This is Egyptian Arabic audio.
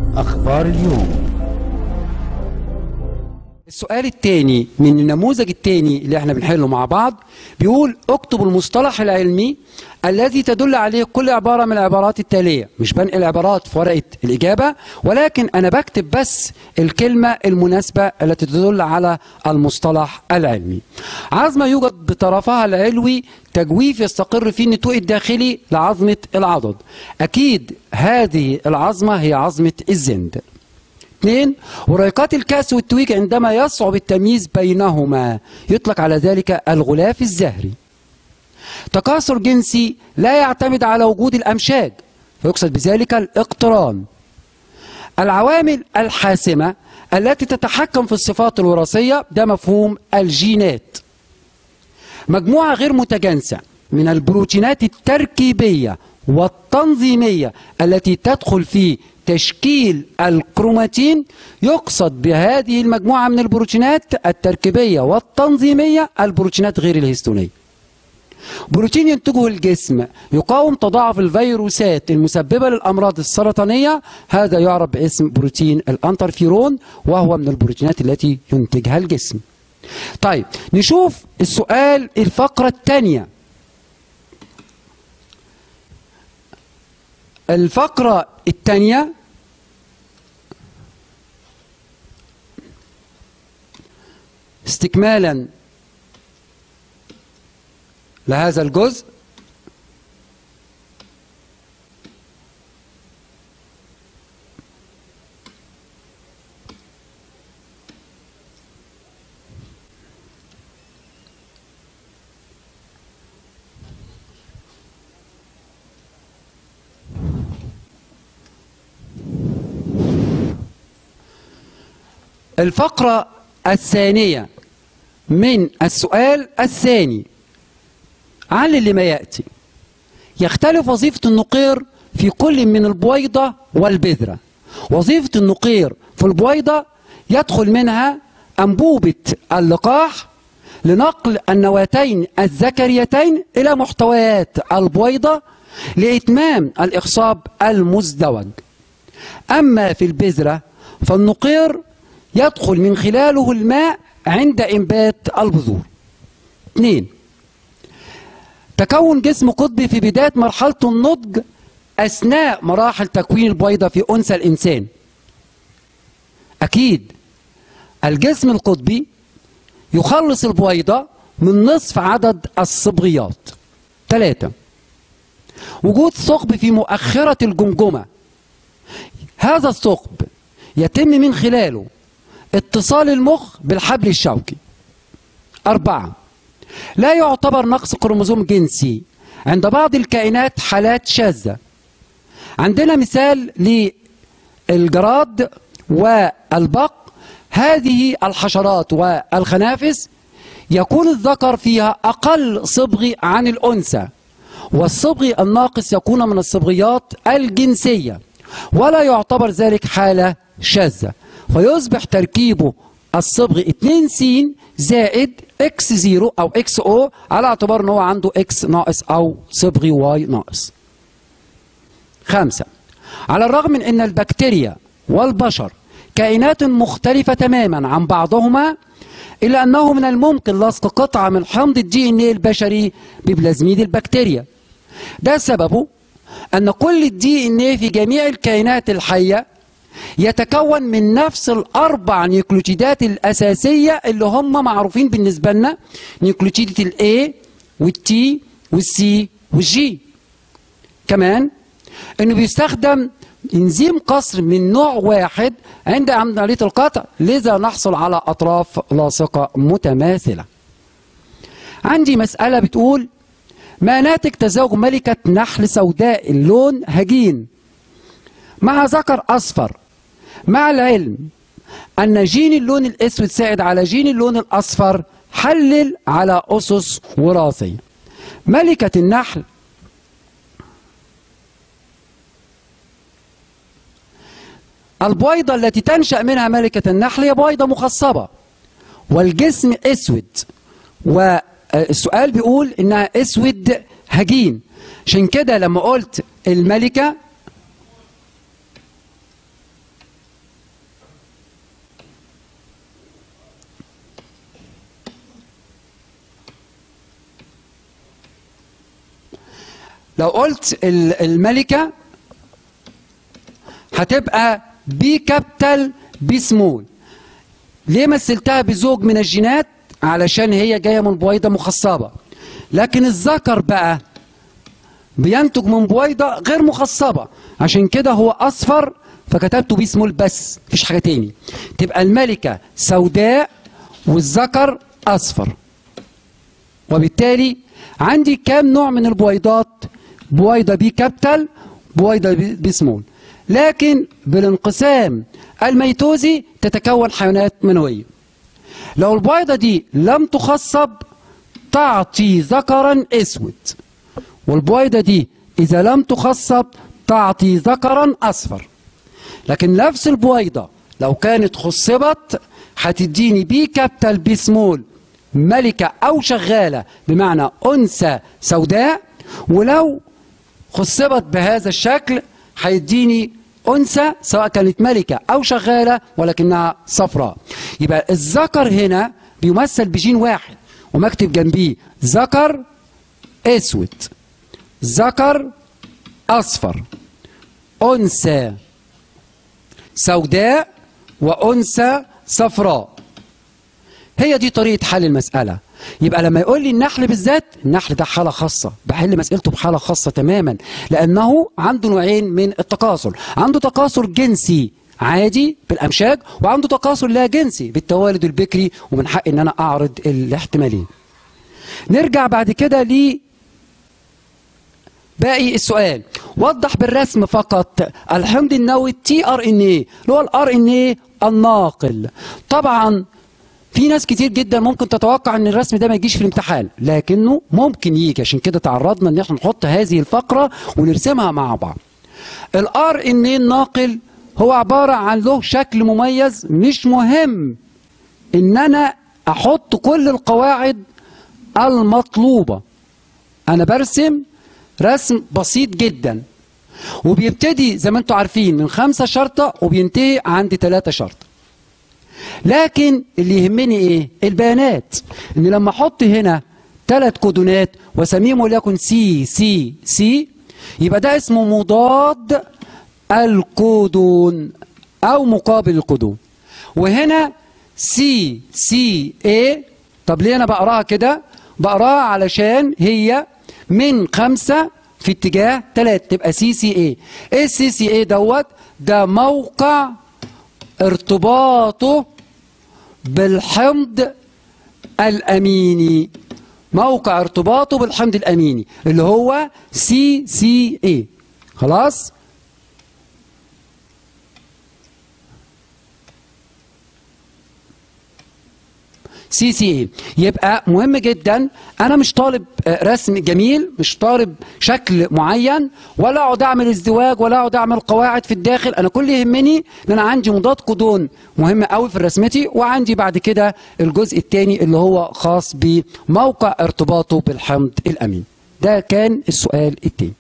أخبار اليوم السؤال الثاني من النموذج الثاني اللي احنا بنحله مع بعض بيقول اكتب المصطلح العلمي الذي تدل عليه كل عبارة من العبارات التالية مش بنقل عبارات في ورقة الإجابة ولكن أنا بكتب بس الكلمة المناسبة التي تدل على المصطلح العلمي عظمة يوجد بطرفها العلوي تجويف يستقر فيه النتوء الداخلي لعظمة العضد أكيد هذه العظمة هي عظمة الزند اثنين وريقات الكأس والتويج عندما يصعب التمييز بينهما يطلق على ذلك الغلاف الزهري تكاثر جنسي لا يعتمد على وجود الأمشاج فيقصد بذلك الاقتران العوامل الحاسمة التي تتحكم في الصفات الوراثية ده مفهوم الجينات مجموعة غير متجانسة من البروتينات التركيبية والتنظيمية التي تدخل في تشكيل الكروماتين يقصد بهذه المجموعة من البروتينات التركيبية والتنظيمية البروتينات غير الهستونية بروتين ينتجه الجسم يقاوم تضاعف الفيروسات المسببة للأمراض السرطانية هذا يعرف باسم بروتين الأنترفيرون وهو من البروتينات التي ينتجها الجسم طيب نشوف السؤال الفقرة الثانية الفقرة الثانية استكمالا لهذا الجزء الفقرة الثانية من السؤال الثاني علل لما يأتي يختلف وظيفة النقير في كل من البويضة والبذرة وظيفة النقير في البويضة يدخل منها أنبوبة اللقاح لنقل النواتين الذكريتين إلى محتويات البويضة لإتمام الإخصاب المزدوج أما في البذرة فالنقير يدخل من خلاله الماء عند إنبات البذور اثنين تكون جسم قطبي في بداية مرحلة النضج أثناء مراحل تكوين البويضة في أنثى الإنسان أكيد الجسم القطبي يخلص البويضة من نصف عدد الصبغيات ثلاثة وجود ثقب في مؤخرة الجمجمة هذا الثقب يتم من خلاله اتصال المخ بالحبل الشوكي أربعة لا يعتبر نقص كروموزوم جنسي عند بعض الكائنات حالات شاذة عندنا مثال للجراد والبق هذه الحشرات والخنافس يكون الذكر فيها أقل صبغ عن الأنثى والصبغ الناقص يكون من الصبغيات الجنسية ولا يعتبر ذلك حالة شاذة فيصبح تركيبه الصبغ 2 س زائد اكس 0 او اكس او على اعتبار ان هو عنده اكس ناقص او صبغ واي ناقص. خمسة على الرغم من ان البكتيريا والبشر كائنات مختلفة تماما عن بعضهما إلا أنه من الممكن لصق قطعة من حمض الدي ان ايه البشري ببلازميد البكتيريا ده سببه أن كل الدي ان ايه في جميع الكائنات الحية يتكون من نفس الأربع نيوكليوتيدات الأساسية اللي هم معروفين بالنسبة لنا نيوكليوتيدة الA والتي والسي والجي كمان انه بيستخدم انزيم قصر من نوع واحد عند عملية القطع لذا نحصل على أطراف لاصقة متماثلة عندي مسألة بتقول ما ناتج تزاوج ملكة نحل سوداء اللون هجين مع ذكر أصفر مع العلم أن جين اللون الأسود ساعد على جين اللون الأصفر حلل على أسس وراثية ملكة النحل البويضة التي تنشأ منها ملكة النحل هي بويضة مخصبة والجسم أسود والسؤال بيقول إنها أسود هجين عشان كده لما قلت الملكة لو قلت الملكة هتبقى بي كابيتال بي سمول ليه مثلتها بزوج من الجينات علشان هي جاية من بويضة مخصبة لكن الذكر بقى بينتج من بويضة غير مخصبة عشان كده هو أصفر فكتبته بي سمول بس مفيش حاجة تاني تبقى الملكة سوداء والذكر أصفر وبالتالي عندي كام نوع من البويضات بويضة بي كابيتال بويضة بي سمول لكن بالانقسام الميتوزي تتكون حيوانات منوية لو البويضة دي لم تخصب تعطي ذكرا اسود والبويضة دي إذا لم تخصب تعطي ذكرا أصفر لكن نفس البويضة لو كانت خصبت هتديني بي كابيتال بي سمول ملكة أو شغالة بمعنى أنثى سوداء ولو خصبت بهذا الشكل هيديني أنثى سواء كانت ملكة أو شغالة ولكنها صفراء يبقى الذكر هنا بيمثل بجين واحد ومكتب جنبيه ذكر أسود ذكر أصفر أنثى سوداء وأنثى صفراء هي دي طريقة حل المسألة يبقى لما يقول لي النحل بالذات النحل ده حالة خاصة بحل مسألته بحالة خاصة تماما لأنه عنده نوعين من التكاثر عنده تكاثر جنسي عادي بالأمشاج وعنده تكاثر لا جنسي بالتوالد البكري ومن حقي ان انا اعرض الاحتمالين نرجع بعد كده ل باقي السؤال وضح بالرسم فقط الحمض النووي تي ار ان ايه اللي هو الار ان ايه الناقل طبعا في ناس كتير جدا ممكن تتوقع ان الرسم ده ما يجيش في الامتحان لكنه ممكن يجي عشان كده تعرضنا ان احنا نحط هذه الفقره ونرسمها مع بعض الار ان ايه الناقل هو عباره عن له شكل مميز مش مهم ان انا احط كل القواعد المطلوبه انا برسم رسم بسيط جدا وبيبتدي زي ما انتم عارفين من خمسة شرطة وبينتهي عند ثلاثة شرطة لكن اللي يهمني ايه البيانات ان لما احط هنا ثلاث كودونات واسميهم وليكن سي سي سي يبقى ده اسمه مضاد الكودون او مقابل الكودون وهنا سي سي اي طب ليه انا بقراها كده بقراها علشان هي من خمسة في اتجاه ثلاثة تبقى سي سي اي ايه السي سي اي دوت ده موقع ارتباطه بالحمض الاميني موقع ارتباطه بالحمض الاميني اللي هو سي سي اي خلاص سي سي اي يبقى مهم جدا انا مش طالب رسم جميل مش طالب شكل معين ولا اقعد اعمل ازدواج ولا اقعد اعمل قواعد في الداخل انا كل يهمني ان انا عندي مضاد قدون مهم قوي في رسمتي وعندي بعد كده الجزء الثاني اللي هو خاص بموقع ارتباطه بالحمض الامين ده كان السؤال الثاني